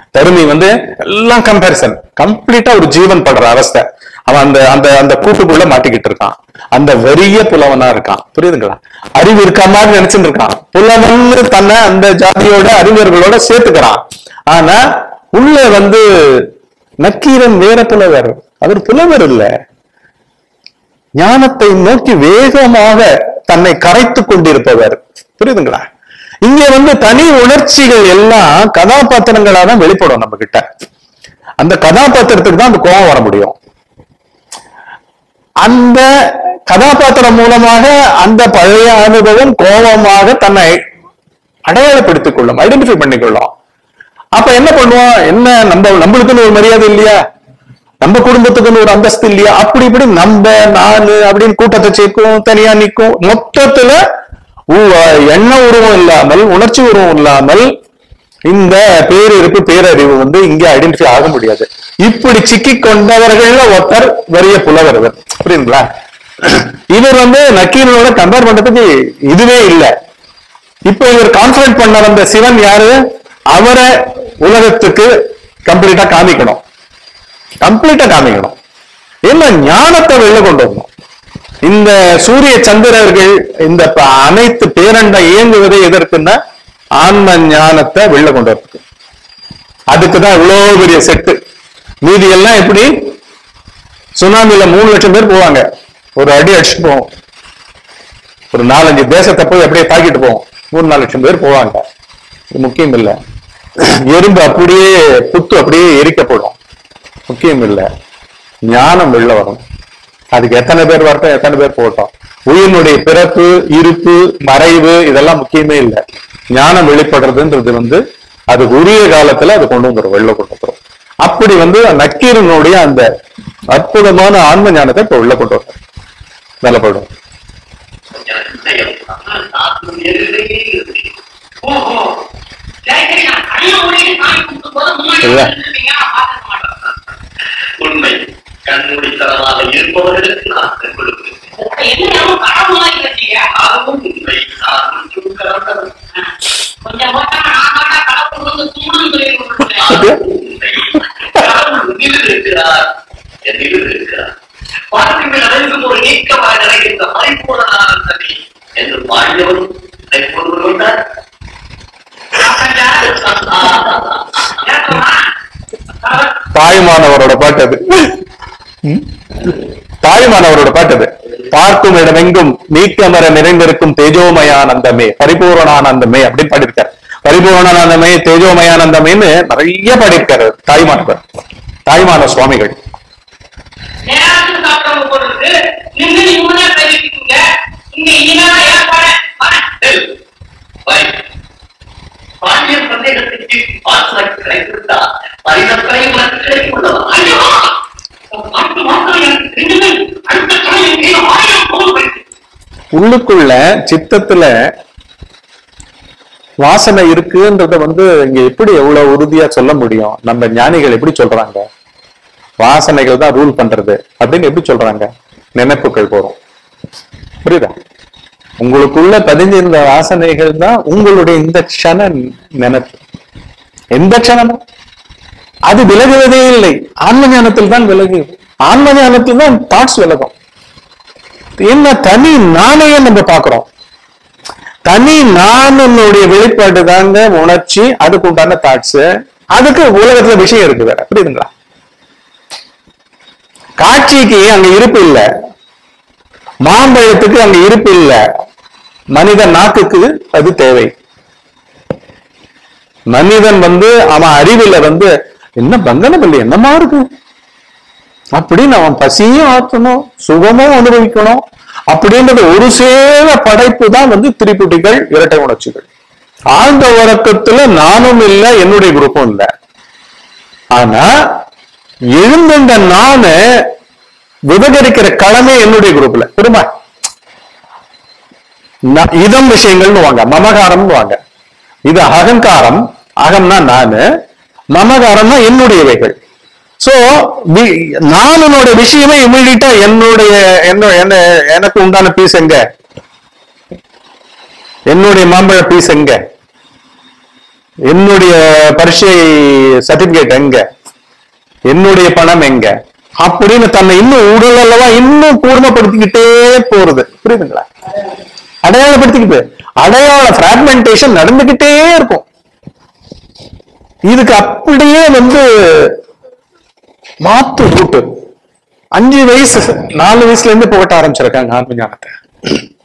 தருமி வந்து எல்லாம் கம்பேரிசன் கம்ப்ளீட்டா ஒரு ஜீவன் படுற அவஸ்தை அவன் அந்த அந்த அந்த கூட்டுக்குள்ள மாட்டிக்கிட்டு இருக்கான் அந்த வெறிய புலவனா இருக்கான் புரியுதுங்களா அறிவு இருக்க மாதிரி நினைச்சுட்டு இருக்கான் புலவன் தன்னை அந்த ஜாதியோட அறிஞர்களோட சேர்த்துக்கிறான் ஆனா உள்ள வந்து நக்கீரன் வேற புலவர் அவர் புலவர் இல்ல ஞானத்தை நோக்கி வேகமாக தன்னை கரைத்துக் கொண்டிருப்பவர் புரியுதுங்களா இங்க வந்து தனி உணர்ச்சிகள் எல்லாம் கதாபாத்திரங்களா தான் வெளிப்படும் நம்ம கிட்ட அந்த கதாபாத்திரத்துக்கு தான் அந்த கோபம் வர முடியும் அந்த கதாபாத்திரம் மூலமாக அந்த பழைய அனுபவம் கோபமாக தன்னை அடையாளப்படுத்திக் கொள்ளும் ஐடென்டிஃபை பண்ணிக்கொள்ளும் அப்ப என்ன பண்ணுவோம் என்ன நம்ம நம்மளுக்குன்னு ஒரு மரியாதை இல்லையா நம்ம குடும்பத்துக்குன்னு ஒரு அந்தஸ்து இல்லையா அப்படி இப்படி நம்ம நானு அப்படின்னு கூட்டத்தை சேர்க்கும் தனியா நிற்கும் மொத்தத்துல உ- எண்ண உருவம் இல்லாமல் உணர்ச்சி உருவம் இல்லாமல் இந்த பேரிருப்பு பேரறிவு வந்து இங்க ஐடென்டிஃபை ஆக முடியாது இப்படி சிக்கி கொண்டவர்கள்ல ஒருத்தர் வறிய புலவர் இவர் புரியுதுங்களா இவர் வந்து நக்கீரனோட கம்பேர் பண்றதுக்கு இதுவே இல்லை இப்போ இவர் கான்சன்ட்ரேட் பண்ண வந்த சிவன் யாரு அவரை உலகத்துக்கு கம்ப்ளீட்டா காமிக்கணும் கம்ப்ளீட்டா காமிக்கணும் என்ன ஞானத்தை வெளில கொண்டு வரணும் இந்த சூரிய சந்திரர்கள் இந்த ப- அனைத்து பேரண்டம் இயங்குவதை எதற்குன்னா ஆன்ம ஞானத்தை வெளில கொண்டு வரதுக்கு அதுக்குதான் இவ்வளவு பெரிய செட்டு மீதி எல்லாம் எப்படி சுனாமில மூணு லட்சம் பேர் போவாங்க ஒரு அடி அடிச்சுட்டு போவோம் ஒரு நாலஞ்சு தேசத்தை போய் அப்படியே தாக்கிட்டு போவோம் மூணு நாலு லட்சம் பேர் போவாங்க இது முக்கியம் இல்ல எறும்பு அப்படியே புத்து அப்படியே எரிக்கப்படும் முக்கியம் இல்ல ஞானம் வெளில வரும் அதுக்கு எத்தனை பேர் வரட்டும் எத்தனை பேர் போகட்டும் உயிரினுடைய பிறப்பு இருப்பு மறைவு இதெல்லாம் முக்கியமே இல்லை ஞானம் வெளிப்படுறதுன்றது வந்து அதுக்கு உரிய காலத்துல அது கொண்டு வந்துடும் வெளில கொண்டு வந்துடும் அப்படி வந்து நக்கீரனுடைய அந்த அற்புதமான ஆன்ம ஞானத்தை இப்ப உள்ள கொண்டு வரும் வேலைப்படும் ஓஹோ சரி சரி நான் கண்ணை மூடிட்டு சாமி கும்பிட்டு போது முன்னாடி இல்ல. வந்துருப்பீங்க, நான் பார்த்திருக்க மாட்டேன். உண்மை கண்மூடித்தனமாக இருப்பவர்களுக்கு நான் கண் கொடுக்கிறேன் உங்களை என்ன ஞாபகம் கடவுள் மாதிரி வச்சீங்க? அதுவும் உண்மை நான் கொஞ்சம் கலந்தது கொஞ்சம் போட்டா நான் பார்த்தா கடவுள் வந்து சும்மான்னு சொல்லி விட்டுருக்கேன். அதுவும் உண்மை கடவுள் உன்னில் இருக்கிறார் என்னில் இருக்கிறார் வாழ்க்கையில் அனைத்தும் ஒரு நீக்கமாக நிறைகின்ற பரிபூர்ணனான தனி என்று பாடியவன் இதை கொண்டு கொண்டார் ஏற்றமா? கடவுள் தாய்மானவரோட பாட்டு அது ம்? தாய்மானவரோட பாட்டு அது பார்க்கும் இடமெங்கும் நீக்கமர நிறைந்திருக்கும் தேஜோமயானந்தமே பரிபூரணானந்தமே அப்படின்னு பாடியிருக்காரு பரிபூரணானந்தமே தேஜோமயானந்தமேன்னு நிறைய பாடியிருக்காரு தாய்மானவர் தாய்மான சுவாமிகள் நேரத்துக்கு சாப்பிட்டவங்க போல இருக்கு. நின்னு நிம்மதியா பேசிக்கிட்டீங்க. இங்க இனிமேல் ஏற்பாடு. வரேன். வை. பாண்டியன் சந்தேகத்திற்கு பாசனம் கிடைத்திருந்தால் பரிணத்தனை உனக்கு கிடைத்துள்ளதா ஐயோ! அடுத்த மாசம் எனக்கு ரெண்டுமே அடுத்த தலையில் கீழே ஆயிரம் பவுன் போயிடுச்சு. உள்ளுக்குள்ள சித்தத்துல வாசனை இருக்குன்றத வந்து இங்க எப்படி எவ்வளவு உறுதியா சொல்ல முடியும் நம்ம ஞானிகள் எப்படி சொல்றாங்க வாசனைகள் தான் ரூல் பண்றது அப்படின்னு எப்படி சொல்றாங்க நினைப்புகள் போறோம் புரியுதா உங்களுக்குள்ள பதிஞ்சிருந்த வாசனைகள் தான் உங்களுடைய இந்த க்ஷண நினைப்பு எந்த க்ஷணமும் அது விலகுவதே இல்லை ஆன்ம ஞானத்தில் தான் விலகு ஆன்ம ஞானத்தில் தான் தாட்ஸ் விலகும் என்ன தனி நானையே நம்ம பாக்குறோம் தனி நானுடைய வெளிப்பாடு தாங்க உணர்ச்சி அதுக்கு உண்டான தாட்ஸ் அதுக்கு உலகத்துல விஷயம் இருக்கு வேற புரியுதுங்களா காட்சிக்கு அங்க இருப்பு இல்ல மாம்பழத்துக்கு அங்க இருப்பு இல்ல மனித நாக்குக்கு அது தேவை மனிதன் வந்து அவன் அறிவுல வந்து என்ன பங்கனப்பள்ளி என்னமா இருக்கு அப்படின்னு அவன் பசியும் ஆற்றணும் சுகமும் அனுபவிக்கணும் அப்படின்றது ஒரு சேர படைப்பு தான் வந்து திரிபுட்டிகள் இரட்டை உணர்ச்சிகள் ஆழ்ந்த உறக்கத்துல நானும் இல்லை என்னுடைய குரூப்பும் இல்லை ஆனா எழுந்த நானு விவகரிக்கிற கடமை என்னுடைய குரூப்ல திரும்ப ந- இதம் விஷயங்கள்னு வாங்க மமகாரம்னு வாங்க இது அகங்காரம் அகம்னா நானு மமகாரம்னா என்னுடையவைகள் சோ நானோட விஷயமே இமீடியட்டா என்னுடைய என்ன என்ன எனக்கு உண்டான பீஸ் எங்க என்னுடைய மாம்பழ பீஸ் எங்க என்னுடைய பரீட்சை சர்டிபிகேட் எங்க என்னுடைய பணம் எங்க அப்படின்னு தன்னை இன்னும் உடல் அல்லவா இன்னும் கூர்மப்படுத்திக்கிட்டே போறது புரியுதுங்களா அடையாளப்படுத்திக்கிட்டு அடையாள பிராக்மெண்டேஷன் நடந்துகிட்டே இருக்கும் இதுக்கு அப்படியே வந்து மாத்து ரூட்டு அஞ்சு வயசு நாலு வயசுல இருந்து புகட்ட ஆரம்பிச்சிருக்காங்க ஆத்ம ஞானத்தை